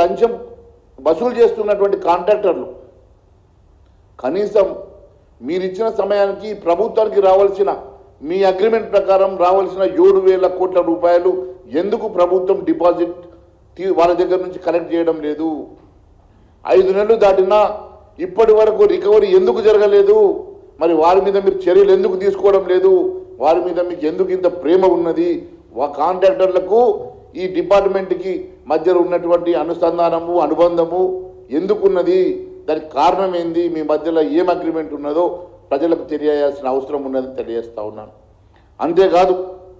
లంచం వసూలు చేస్తున్నటువంటి కాంట్రాక్టర్లు కనీసం మీరు ఇచ్చిన సమయానికి ప్రభుత్వానికి రావాల్సిన మీ అగ్రిమెంట్ ప్రకారం రావాల్సిన ఏడు వేల కోట్ల రూపాయలు ఎందుకు ప్రభుత్వం డిపాజిట్ తీ- వాళ్ళ దగ్గర నుంచి కలెక్ట్ చేయడం లేదు ఐదు నెలలు దాటినా ఇప్పటి వరకు రికవరీ ఎందుకు జరగలేదు మరి వారి మీద మీరు చర్యలు ఎందుకు తీసుకోవడం లేదు వారి మీద మీకు ఎందుకు ఇంత ప్రేమ ఉన్నది వా కాంట్రాక్టర్లకు ఈ డిపార్ట్మెంట్కి మధ్యలో ఉన్నటువంటి అనుసంధానము అనుబంధము ఎందుకున్నది దానికి కారణం ఏంది మీ మధ్యలో ఏం అగ్రిమెంట్ ఉన్నదో ప్రజలకు తెలియాల్సిన అవసరం ఉన్నదని తెలియజేస్తా ఉన్నాను అంతేకాదు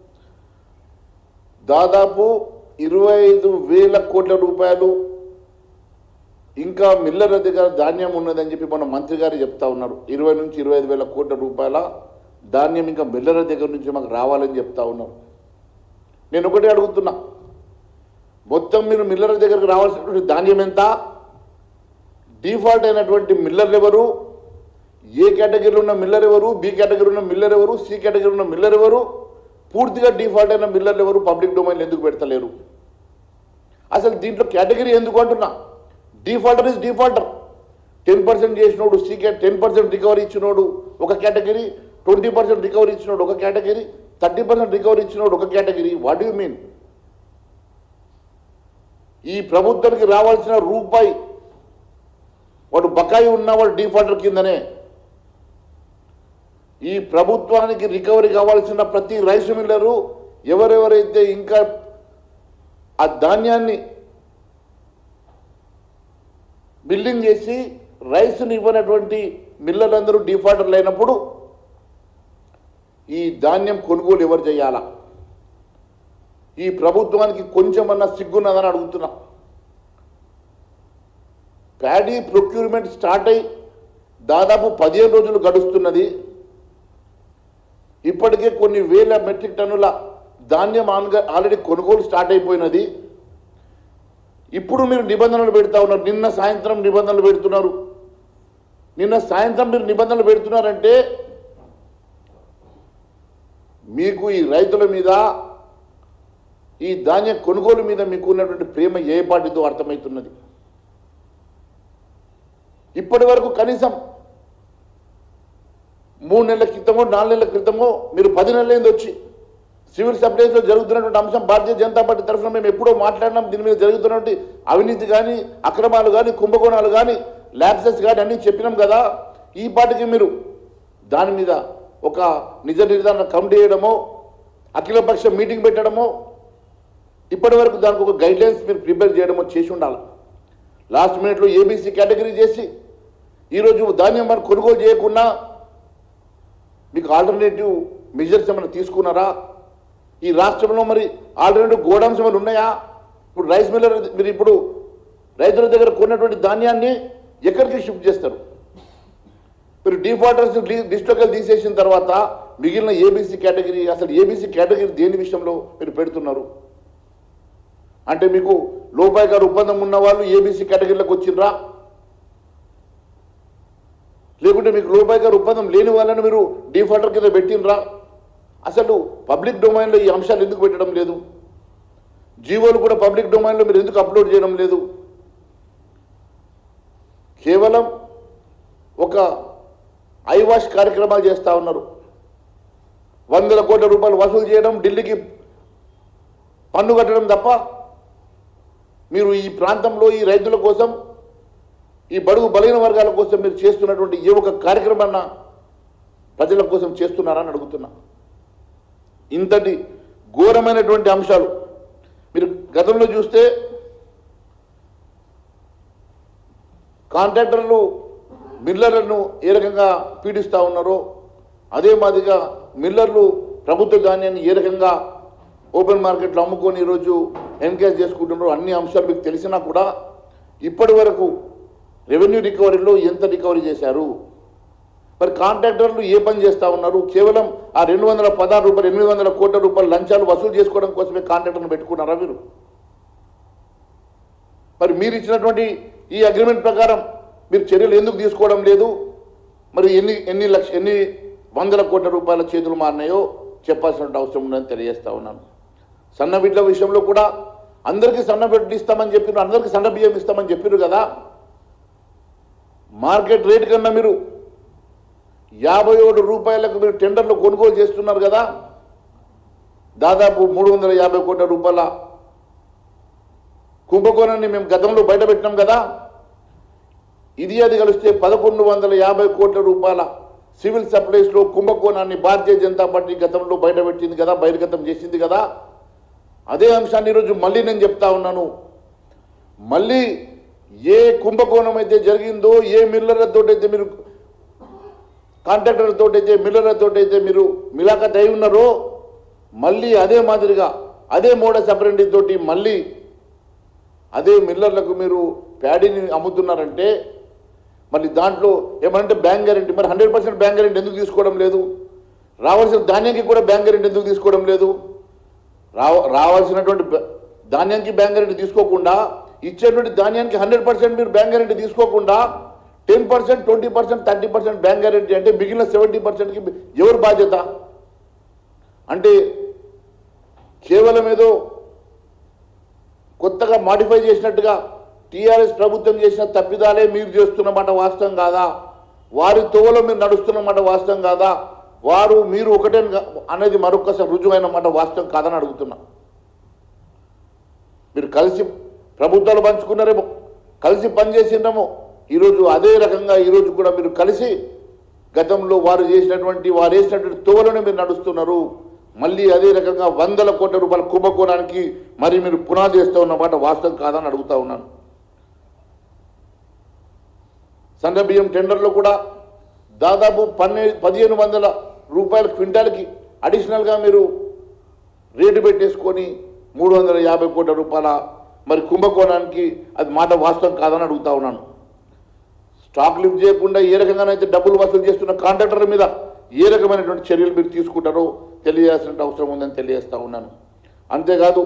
దాదాపు ఇరవై ఐదు వేల కోట్ల రూపాయలు ఇంకా మిల్లర్ల దగ్గర ధాన్యం ఉన్నదని చెప్పి మన మంత్రి గారు చెప్తా ఉన్నారు ఇరవై నుంచి ఇరవై ఐదు వేల కోట్ల రూపాయల ధాన్యం ఇంకా మిల్లర్ల దగ్గర నుంచి మాకు రావాలని చెప్తా ఉన్నారు నేను ఒకటే అడుగుతున్నా మొత్తం మీరు మిల్లర్ల దగ్గరకు రావాల్సినటువంటి ధాన్యం ఎంత డిఫాల్ట్ అయినటువంటి మిల్లర్లు ఎవరు ఏ కేటగిరీలో ఉన్న మిల్లర్ ఎవరు బి కేటగిరీ ఉన్న మిల్లర్ ఎవరు సి కేటగిరీ ఉన్న మిల్లర్ ఎవరు పూర్తిగా డిఫాల్ట్ అయిన మిల్లర్లు ఎవరు పబ్లిక్ డొమైన్ ఎందుకు పెడతలేరు అసలు దీంట్లో కేటగిరీ ఎందుకు అంటున్నా defaulter is defaulter ten percent చేసినోడు సి కే టెన్ పర్సెంట్ రికవరీ ఇచ్చినోడు ఒక కేటగిరీ ట్వంటీ పర్సెంట్ రికవరీ ఇచ్చినోడు ఒక కేటగిరీ థర్టీ పర్సెంట్ రికవరీ ఇచ్చినోడు ఒక కేటగిరీ వాట్ యు మీన్ ఈ ప్రభుత్వానికి రావాల్సిన రూపాయి వాడు బకాయి ఉన్నవాడు డిఫాల్టర్ కిందనే ఈ ప్రభుత్వానికి రికవరీ కావాల్సిన ప్రతి రైస్ మిల్లరు ఎవరెవరైతే ఇంకా ఆ ధాన్యాన్ని బిల్డింగ్ చేసి రైస్ని ఇవ్వనటువంటి మిల్లర్లందరూ డిఫాల్టర్లు అయినప్పుడు ఈ ధాన్యం కొనుగోలు ఎవరు చేయాలా ఈ ప్రభుత్వానికి కొంచెమన్నా సిగ్గున్నదని అడుగుతున్నా ప్యాడీ ప్రొక్యూర్మెంట్ స్టార్ట్ అయి దాదాపు పదిహేను రోజులు గడుస్తున్నది ఇప్పటికే కొన్ని వేల మెట్రిక్ టన్నుల ధాన్యం ఆన్గా- ఆల్రెడీ కొనుగోలు స్టార్ట్ అయిపోయినది ఇప్పుడు మీరు నిబంధనలు పెడతా ఉన్నారు నిన్న సాయంత్రం నిబంధనలు పెడుతున్నారు నిన్న సాయంత్రం మీరు నిబంధనలు పెడుతున్నారంటే మీకు ఈ రైతుల మీద ఈ ధాన్య కొనుగోలు మీద మీకు ఉన్నటువంటి ప్రేమ ఏ పాటితో అర్థమవుతున్నది ఇప్పటి వరకు కనీసం మూడు నెలల క్రితమో నాలుగు నెలల క్రితమో మీరు పది నెలలైంది వచ్చి సివిల్ సప్లైస్లో జరుగుతున్నటువంటి అంశం భారతీయ జనతా పార్టీ తరఫున మేము ఎప్పుడో మాట్లాడినాం దీని మీద జరుగుతున్నటువంటి అవినీతి కానీ అక్రమాలు కానీ కుంభకోణాలు కానీ ల్యాబ్సెస్ కానీ అన్నీ చెప్పినాం కదా ఈ పాటికి మీరు దాని మీద ఒక నిజ నిర్ధారణ కమిటీ చేయడమో అఖిలపక్ష మీటింగ్ పెట్టడమో ఇప్పటి వరకు దానికి ఒక గైడ్ లైన్స్ మీరు ప్రిపేర్ చేయడమో చేసి ఉండాలి లాస్ట్ మినిట్లో ఏబీసీ కేటగిరీ చేసి ఈరోజు ధాన్యం మనం కొనుగోలు చేయకుండా మీకు ఆల్టర్నేటివ్ మెజర్స్ ఏమైనా తీసుకున్నారా ఈ రాష్ట్రంలో మరి ఆల్టర్నేటివ్ గోడౌన్స్ ఏమైనా ఉన్నాయా ఇప్పుడు రైస్ మిల్లర్ మీరు ఇప్పుడు రైతుల దగ్గర కొన్నటువంటి ధాన్యాన్ని ఎక్కడికి షిఫ్ట్ చేస్తారు మీరు డిఫాల్టర్స్ లిస్టులోకి తీసేసిన తర్వాత మిగిలిన ఏబీసీ కేటగిరీ అసలు ఏబీసీ కేటగిరీ దేని విషయంలో మీరు పెడుతున్నారు అంటే మీకు లోపాయి గారు ఒప్పందం ఉన్న వాళ్ళు ఏబీసీ కేటగిరీలోకి వచ్చిండ్రా లేకుంటే మీకు లోపాయి గారు ఒప్పందం లేని వాళ్ళని మీరు డిఫాల్టర్ కింద పెట్టినరా అసలు పబ్లిక్ డొమైన్లో ఈ అంశాలు ఎందుకు పెట్టడం లేదు జీవోలు కూడా పబ్లిక్ డొమైన్లో మీరు ఎందుకు అప్లోడ్ చేయడం లేదు కేవలం ఒక ఐవాష్ కార్యక్రమాలు చేస్తూ ఉన్నారు వందల కోట్ల రూపాయలు వసూలు చేయడం ఢిల్లీకి పన్ను కట్టడం తప్ప మీరు ఈ ప్రాంతంలో ఈ రైతుల కోసం ఈ బడుగు బలహీన వర్గాల కోసం మీరు చేస్తున్నటువంటి ఏ ఒక కార్యక్రమాన్న ప్రజల కోసం చేస్తున్నారని అడుగుతున్నా ఇంతటి ఘోరమైనటువంటి అంశాలు మీరు గతంలో చూస్తే కాంట్రాక్టర్లు మిల్లర్లను ఏ రకంగా పీడిస్తూ ఉన్నారో అదే మాదిరిగా మిల్లర్లు ప్రభుత్వ ధాన్యాన్ని ఏ రకంగా ఓపెన్ మార్కెట్లో అమ్ముకొని ఈరోజు ఎన్కరేజ్ చేసుకుంటున్నారో అన్ని అంశాలు మీకు తెలిసినా కూడా ఇప్పటి వరకు రెవెన్యూ రికవరీలో ఎంత రికవరీ చేశారు మరి కాంట్రాక్టర్లు ఏ పని చేస్తూ ఉన్నారు కేవలం ఆ రెండు వందల పదహారు రూపాయలు ఎనిమిది వందల కోట్ల రూపాయలు లంచాలు వసూలు చేసుకోవడం కోసమే కాంట్రాక్టర్ను పెట్టుకున్నారా మీరు మరి మీరు ఇచ్చినటువంటి ఈ అగ్రిమెంట్ ప్రకారం మీరు చర్యలు ఎందుకు తీసుకోవడం లేదు మరి ఎన్ని ఎన్ని లక్ష ఎన్ని వందల కోట్ల రూపాయల చేతులు మారినాయో చెప్పాల్సిన అవసరం ఉందని తెలియజేస్తా ఉన్నాను సన్న బిడ్డల విషయంలో కూడా అందరికీ సన్న బిడ్డలు ఇస్తామని చెప్పిన అందరికీ సన్న బియ్యం ఇస్తామని చెప్పారు కదా మార్కెట్ రేట్ కన్నా మీరు యాభై ఏడు రూపాయలకు మీరు టెండర్లు కొనుగోలు చేస్తున్నారు కదా దాదాపు మూడు వందల యాభై కోట్ల రూపాయల కుంభకోణాన్ని మేము గతంలో బయటపెట్టినాం కదా ఇది అది కలిస్తే పదకొండు వందల యాభై కోట్ల రూపాయల సివిల్ సప్లైస్లో కుంభకోణాన్ని భారతీయ జనతా పార్టీ గతంలో బయటపెట్టింది కదా బహిర్గతం చేసింది కదా అదే అంశాన్ని ఈరోజు మళ్ళీ నేను చెప్తా ఉన్నాను మళ్ళీ ఏ కుంభకోణం అయితే జరిగిందో ఏ మిల్లర్లతో అయితే మీరు కాంట్రాక్టర్లతో అయితే మిల్లర్లతో అయితే మీరు మిలాఖత్ అయి ఉన్నారో మళ్ళీ అదే మాదిరిగా అదే మోడస్ అపరెంటి తోటి మళ్ళీ అదే మిల్లర్లకు మీరు ప్యాడీని అమ్ముతున్నారంటే మళ్ళీ దాంట్లో ఏమంటే బ్యాంక్ గ్యారెంటీ మరి హండ్రెడ్ పర్సెంట్ బ్యాంక్ గ్యారెంటీ ఎందుకు తీసుకోవడం లేదు రావాల్సిన ధాన్యానికి కూడా బ్యాంక్ గ్యారెంటీ ఎందుకు తీసుకోవడం లేదు రావ రావాల్సినటువంటి బ- ధాన్యానికి బ్యాంక్ గ్యారెంటీ తీసుకోకుండా ఇచ్చేటువంటి ధాన్యానికి హండ్రెడ్ పర్సెంట్ మీరు బ్యాంక్ గ్యారెంటీ తీసుకోకుండా ten percent twenty percent thirty percent bank guarantee అంటే మిగిలిన సెవెంటీ పర్సెంట్కి ఎవరు బాధ్యత అంటే కేవలం ఏదో కొత్తగా మాడిఫై చేసినట్టుగా టీఆర్ఎస్ ప్రభుత్వం చేసిన తప్పిదాలే మీరు చేస్తున్నమాట వాస్తవం కాదా వారి తోవలో మీరు నడుస్తున్నమాట వాస్తవం కాదా వారు మీరు ఒకటే అనేది మరొకసారి రుజువైన మాట వాస్తవం కాదని అడుగుతున్నా మీరు కలిసి ప్రభుత్వాలు పంచుకున్నారేమో కలిసి పనిచేసిండేమో ఈరోజు అదే రకంగా ఈరోజు కూడా మీరు కలిసి గతంలో వారు చేసినటువంటి వారు వేసినటువంటి తోవలను మీరు నడుస్తున్నారు మళ్ళీ అదే రకంగా వందల కోట్ల రూపాయల కుంభకోణానికి మరి మీరు పునాది వేస్తూ ఉన్నమాట వాస్తవం కాదని అడుగుతా ఉన్నాను సన్న బియ్యం టెండర్లో కూడా దాదాపు పన్నె పదిహేను వందల రూపాయల క్వింటాల్కి అడిషనల్గా మీరు రేటు పెట్టేసుకొని మూడు వందల యాభై కోట్ల రూపాయల మరి కుంభకోణానికి అది మాట వాస్తవం కాదని అడుగుతా ఉన్నాను స్టాక్ లిఫ్ట్ చేయకుండా ఏ రకంగానైతే డబ్బులు వసూలు చేస్తున్న కాంట్రాక్టర్ల మీద ఏ రకమైనటువంటి చర్యలు మీరు తీసుకుంటారో తెలియాల్సిన అవసరం ఉందని తెలియజేస్తా ఉన్నాను అంతేకాదు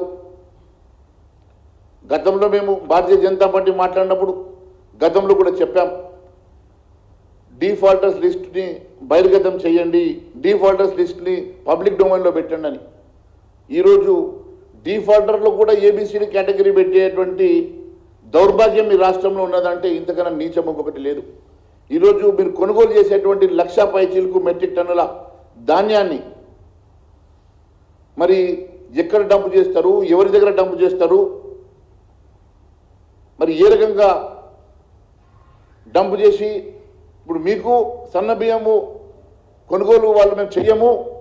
గతంలో మేము భారతీయ జనతా పార్టీ మాట్లాడినప్పుడు గతంలో కూడా చెప్పాం డిఫాల్టర్స్ లిస్ట్ని బహిర్గతం చేయండి డిఫాల్టర్స్ లిస్ట్ని పబ్లిక్ డొమైన్లో పెట్టండి అని ఈరోజు డిఫాల్టర్లో కూడా ఏబిసిడి కేటగిరీ పెట్టేటువంటి దౌర్భాగ్యం మీ రాష్ట్రంలో ఉన్నదంటే ఇంతకన్నా నీచం ఇంకొకటి లేదు ఈరోజు మీరు కొనుగోలు చేసేటువంటి లక్ష పైచీలకు మెట్రిక్ టన్నుల ధాన్యాన్ని మరి ఎక్కడ డంప్ చేస్తారు ఎవరి దగ్గర డంప్ చేస్తారు మరి ఏ రకంగా డంప్ చేసి ఇప్పుడు మీకు సన్న బియ్యము కొనుగోలు వాళ్ళు మేము చెయ్యము